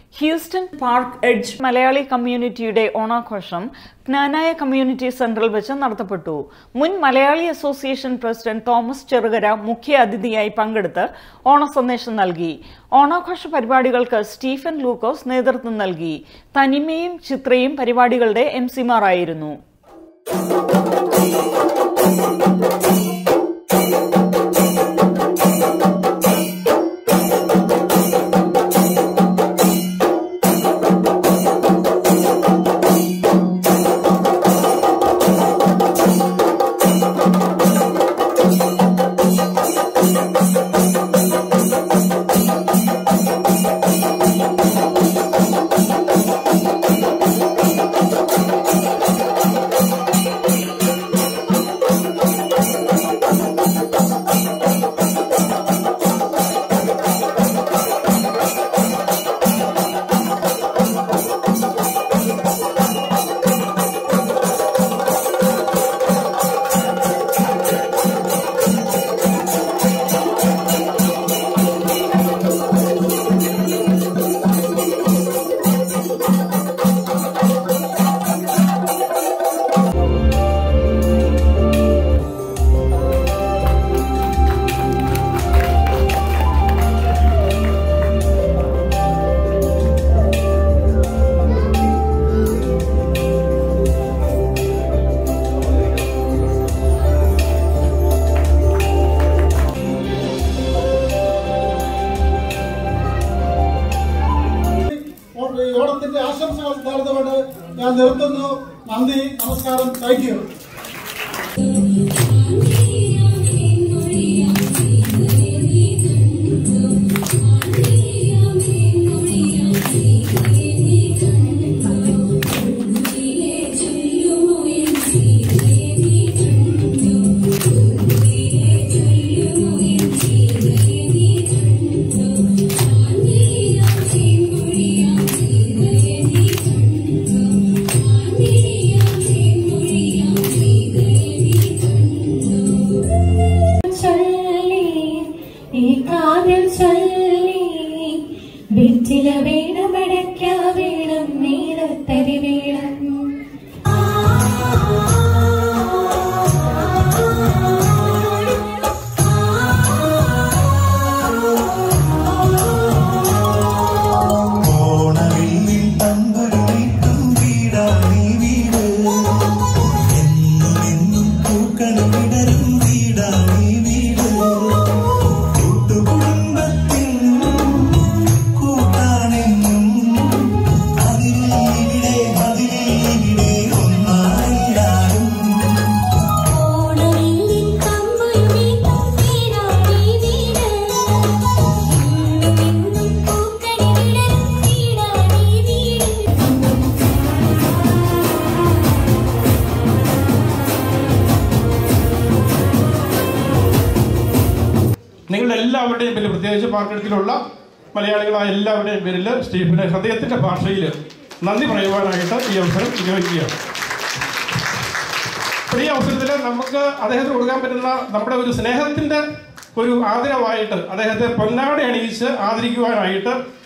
Houston park edge Malayali കമ്മ്യൂണിറ്റിയുടെ ഓണാഘോഷം ജ്ഞാനായ community സെന്ററിൽ വെച്ച് നടത്തപ്പെട്ടു മുൻ മലയാളി അസോസിയേഷൻ പ്രസിഡന്റ് തോമസ് ചെറുകര മുഖ്യ അതിഥിയായി പങ്കെടുത്ത് ഓണസന്ദേശം നൽകി ഓണാഘോഷ പരിപാടികൾക്ക് സ്റ്റീഫൻ ലൂക്കോസ് നേതൃത്വം നൽകി തനിമയും ചിത്രയും പരിപാടികളുടെ എം സിമാരായിരുന്നു ഈ ഓണത്തിന്റെ ആശംസകൾ നേർന്നുകൊണ്ട് ഞാൻ നിർത്തുന്നു നന്ദി നമസ്കാരം താങ്ക് യു ചൊല്ലി ഈ കാതിൽ ചൊല്ലി വെറ്റില വേണം അടയ്ക്ക വേണം നീലത്തരി വേണം ഓണവില്ലിൽ തമ്പുരുളിട്ടും വീടാണീ വീട് എന്നും എന്നും പൂക്കളും വിടരും വീടാണീ വീട് കൂട്ടുകുടുംബത്തിൽ കൂട്ടാണെന്നും അതിലിവിടെ അതിലിവിടെ ഒന്നായിടാനും ഓണവില്ലിൻ കമ്പുരുളിട്ടും വീടാണീ വീട്. എന്നും എന്നും പൂക്കണി വിടരും വീടാണീ വീട്. നിങ്ങളുടെ എല്ലാവരുടെയും പേരിൽ പ്രത്യേകിച്ച് പാർക്കെടുത്തിലുള്ള മലയാളികളായ എല്ലാവരുടെയും പേരിൽ സ്റ്റീഫിന് ഹൃദയത്തിന്റെ ഭാഷയിൽ നന്ദി പറയുവാനായിട്ട് ഈ അവസരം വിനിയോഗിക്കുകയാണ് അപ്പോൾ ഈ അവസരത്തിൽ നമുക്ക് അദ്ദേഹത്തിന് കൊടുക്കാൻ പറ്റുന്ന നമ്മുടെ ഒരു സ്നേഹത്തിന്റെ ഒരു ആദരവായിട്ട് അദ്ദേഹത്തെ പൊന്നാട അണിയിച്ച് ആദരിക്കുവാനായിട്ട്